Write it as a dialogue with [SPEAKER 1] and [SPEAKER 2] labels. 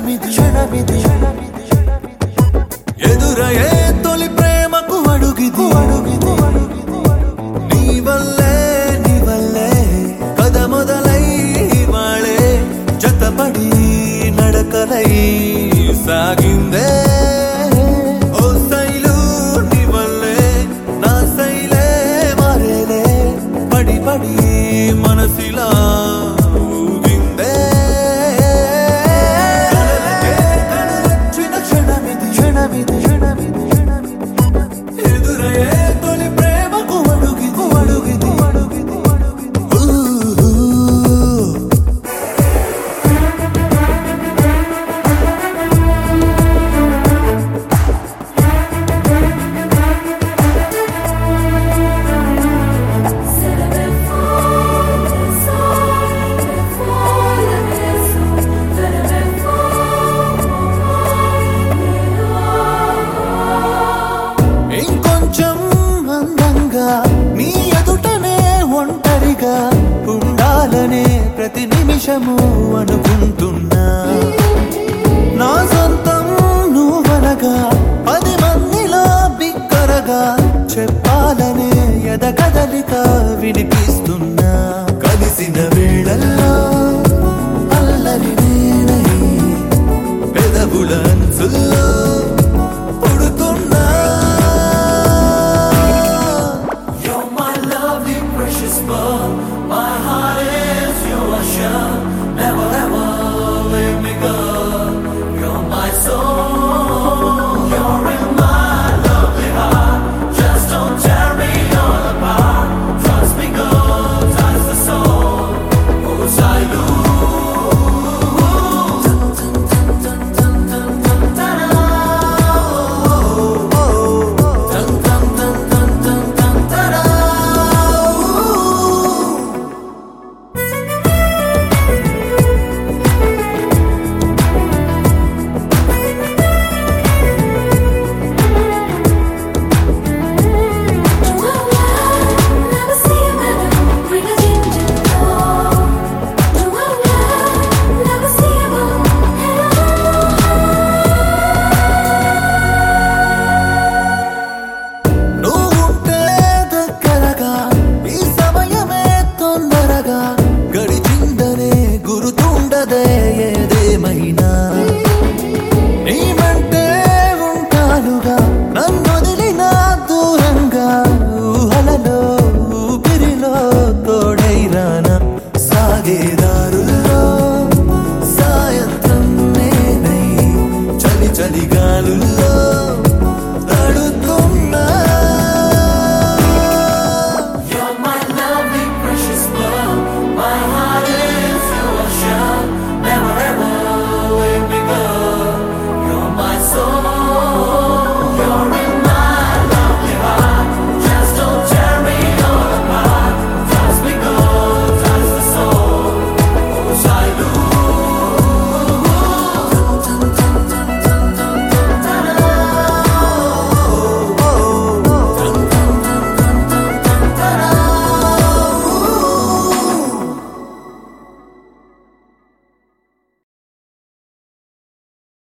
[SPEAKER 1] క్షణమిది క్షణమిది ఎదురయే తొలి ప్రేమకు అడుగిది అడుగిది నీ వల్లే నీ వల్లే కథ మొదలై వాళే జతపడి నడకలై సాగిందే ఓ శైలు నీ వల్లే నా శైలే మారేలే పడి పడి మనసిలా ఊగిందే కలలకే కలలొచ్చిన క్షణమిది క్షణమిది క్షణమిది క్షణమిది ఎదురయ్యే తొలి ప్రేమకు అడుగిది అడుగిది అడుగిది అడుగిది ఇంకొంచెం అందంగా నీ ఎదుటనే ఒంటరిగా ఉండాలనే ప్రతి నిమిషము అనుకుంటున్నా నా సొంతం నువ్వనగా పది మందిలో బిక్కరగా చెప్పాలనే ఎదగదలిక వినిపిస్తున్నా కలిసిన వేళల్లో అల్లరి నేనై పెదవుల అంచుల్లో పుడుతున్నా You're my lovely precious bud My heart is your shell Never ever let me go You're my soul You're in my lovely heart Just don't tear me all apart Trust me God, that's the soul Who's I నువ్వుంటే దగ్గరగా ఈ సమయమే తొందరగా గడిచిందనే గురుతుండదే ఏదేమైనా